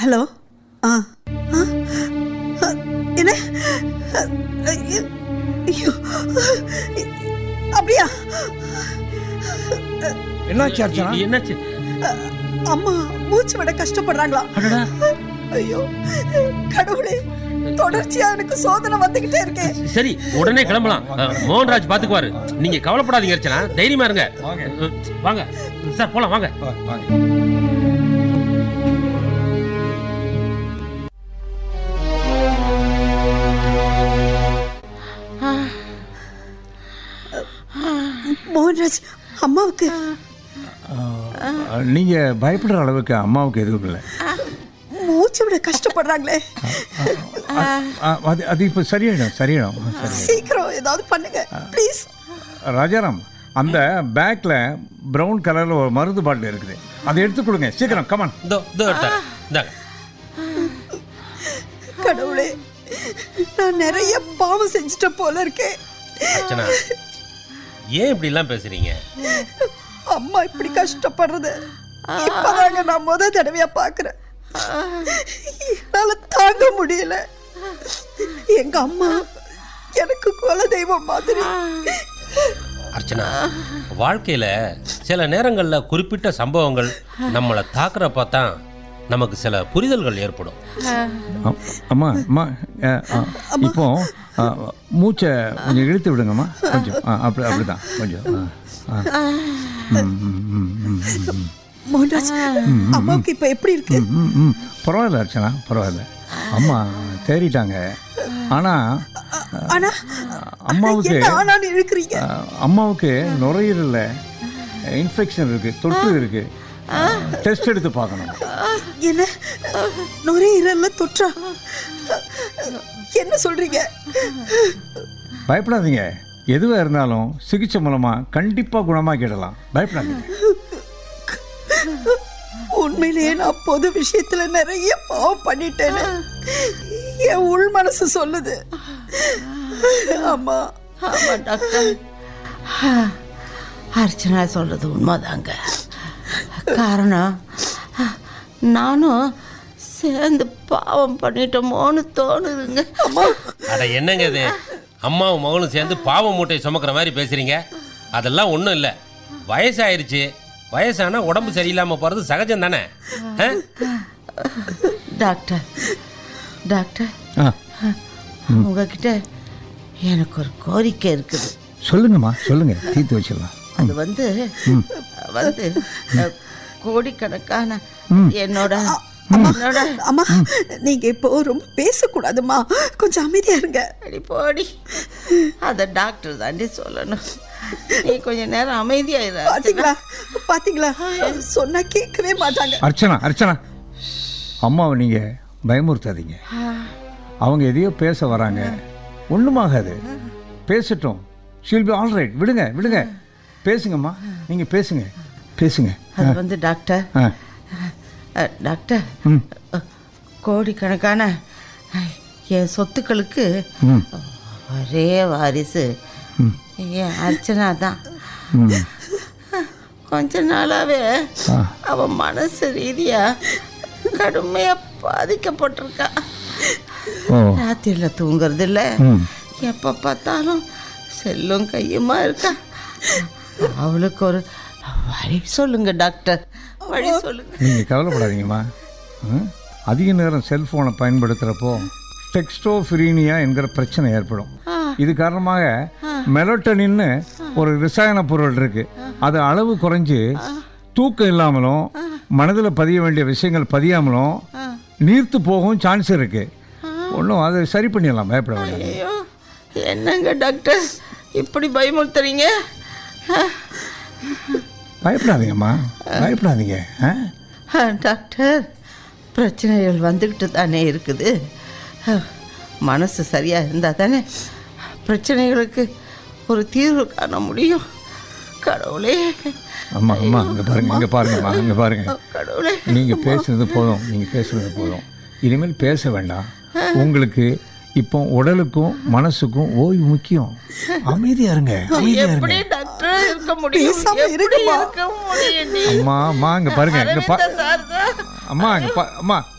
Hello ஆ ஆ அ, என்ன அ, ஐயோ, ஐயோ அப்படியா என்னாச்சு அர்ச்சனா என்னாச்சு அம்மா மூச்சு விட கஷ்டப்படுறாங்களா அடடா ஐயோ கடவுளே தொடர்ச்சியா எனக்கு சோதனை வந்துகிட்டே இருக்கே சரி உடனே கிளம்பலாம் அஹ், மோகன்ராஜ் பாத்துக்குவாரு நீங்க கவலைப்படாதீங்க அர்ச்சனா தைரியமா இருங்க வாங்க அஹ், வாங்க சார் போலாம் வாங்க வா- வாங்க மோகன்ராஜ் அம்மாவுக்கு நீங்க பயப்படுற அளவுக்கு அம்மாவுக்கு எதுவும் இல்லை மூச்சு விட கஷ்டப்படுறாங்களே ஆ, அது அது இப்போ சரியாயிடும் சரியாயிடும் சரி சீக்கிரம் ஏதாவது பண்ணுங்க ப்ளீஸ் ராஜாராம் அந்த பேக்ல பிரவுன் கலர்ல ஒரு மருந்து பாட்டில் இருக்குது அதை எடுத்து கொடுங்க சீக்கிரம் கமான் இதோ இதோ எடுத்தாரேன். இந்தாங்க கடவுளே நான் நிறைய பாவம் செஞ்சுட்ட போல இருக்கேன் அர்ச்சனா ஏன் இப்படி எல்லாம் பேசுறீங்க அம்மா இப்படி கஷ்டப்படுறது இப்பதாங்க நான் முத தடவையா பாக்குறேன் என்னால தாங்க முடியல எங்க அம்மா எனக்கு குல தெய்வம் மாதிரி அர்ச்சனா வாழ்க்கையில சில நேரங்கள்ல குறிப்பிட்ட சம்பவங்கள் நம்மளை தாக்குறப்ப தான் நமக்கு சில புரிதல்கள் ஏற்படும் அ- அம்மா அம்மா அ, அ, இப்போ அ, மூச்சை கொஞ்சம் இழுத்து விடுங்கம்மா கொஞ்சம் ஆ, அப்படி அப்படிதான் கொஞ்சம் ஆ, ஆ. ம், ம், ம், ம், ம். மோகன்ராஜ் அம்மாவுக்கு இப்ப எப்படி இருக்கு ம், ம், ம். பரவாயில்ல அர்ச்சனா பரவாயில்ல அம்மா தேறிட்டாங்க ஆனா ஆனா அம்மாவுக்கு என்ன ஆனான்னு இழுக்கிறீங்க அ, அம்மாவுக்கு நுரையீரல்ல இன்ஃபெக்ஷன் இருக்கு தொற்று இருக்கு டெஸ்ட் எடுத்து பார்க்கணும் என்ன நுரையீரல்ல தொற்றா என்ன சொல்றீங்க பயப்படாதீங்க எதுவாக இருந்தாலும் சிகிச்சை மூலமாக கண்டிப்பாக குணமாக்கிடலாம் பயப்படாதீங்க உண்மையிலேயே நான் பொது விஷயத்துல நிறைய பாவம் பண்ணிட்டேன்னு என் உள் மனசு சொல்லுது அம்மா ஆமா டாக்டர் அர்ச்சனா சொல்றது உண்மைதாங்க காரணம் நானும் சேர்ந்து பாவம் பண்ணிட்டோமோன்னு தோணுதுங்க அட என்னங்க இது அம்மாவும் மகளும் சேர்ந்து பாவ மூட்டை சுமக்கிற மாதிரி பேசுறீங்க அதெல்லாம் ஒன்றும் இல்லை வயசாயிருச்சு வயசானா உடம்பு சரியில்லாம போறது சகஜம் தானே ஆ? டாக்டர் டாக்டர் ஆ உங்ககிட்ட எனக்கு ஒரு கோரிக்கை இருக்குது சொல்லுங்கம்மா சொல்லுங்க தீர்த்து வச்சிடலாம் அது வந்து வந்து அஹ், கோடிக்கணக்கான என்னோட என்னோட அம்மா நீங்க இப்போ ரொம்ப பேசக்கூடாதும்மா கொஞ்சம் அமைதியா இருங்க அடி போடி அத டாக்டர் தாண்டி சொல்லணும் நீ கொஞ்ச நேரம் அமைதியாயிரு பாத்தீங்களா பாத்தீங்களா சொன்னா கேட்கவே மாட்டாங்க அர்ச்சனா அர்ச்சனா அம்மாவை நீங்கள் பயமுறுத்தாதீங்க அவங்க எதையோ பேச வராங்க ஒன்றுமாகாது பேசட்டும் ஷீல் பி ஆல் ரைட் விடுங்க விடுங்க பேசுங்கம்மா நீங்கள் பேசுங்க பேசுங்க அது வந்து டாக்டர் ஆ அஹ், டாக்டர் ம் அஹ், கோடிக்கணக்கான அஹ், என் சொத்துக்களுக்கு ம் ஒரே வாரிசு ம் என் அர்ச்சனா தான் ம் கொஞ்ச நாளாவே ஆ அவ மனசு ரீதியா கடுமையா பாதிக்கப்பட்டிருக்கா ஓ ராத்திரில தூங்குறது இல்ல ம் எப்ப பார்த்தாலும் செல்லும் கையுமா இருக்கா அவளுக்கு ஒரு வழி சொல்லுங்க டாக்டர் வழி சொல்லுங்க நீங்கள் கவலைப்படாதீங்கம்மா ம்? அதிக நேரம் செல்ஃபோனை பயன்படுத்துகிறப்போ டெக்ஸ்டோஃபிரீனியா என்கிற பிரச்சனை ஏற்படும் இது காரணமாக மெலட்டனின்னு ஒரு ரசாயன பொருள் இருக்கு அது அளவு குறைஞ்சு தூக்கம் இல்லாமலும் மனதில் பதிய வேண்டிய விஷயங்கள் பதியாமலும் நீர்த்து போகவும் சான்ஸ் இருக்கு ஒன்றும் அதை சரி பண்ணிடலாம் பயப்பட வேண்டாம் ஐயோ என்னங்க டாக்டர் இப்படி பயமுறுத்துறீங்க பயப்படாதீங்கம்மா பயப்படாதீங்க ஆ ஆ, டாக்டர் பிரச்சனைகள் வந்துக்கிட்டு தானே இருக்குது ஆ, மனசு சரியாக இருந்தால் தானே பிரச்சனைகளுக்கு ஒரு தீர்வு காண முடியும் கடவுளே அம்மா அம்மா இங்கே பாருங்க இங்கே பாருங்கம்மா இங்கே பாருங்க கடவுளே நீங்கள் பேசுனது போதும் நீங்கள் பேசுனது போதும் இனிமேல் பேச வேண்டாம் உங்களுக்கு இப்போ உடலுக்கும் மனசுக்கும் ஓய்வு முக்கியம் அமைதியா இருங்க அமைதியா எப்படி இருங்க டாக்டர் இருக்க முடியும் பேசாம எப்படி இருங்கம்மா. இருக்க முடியும் நீ அம்மா அம்மா இங்க பாருங்க இங்க பா அரவிந்த சார் தான் அம்மா இங்க பா அம்மா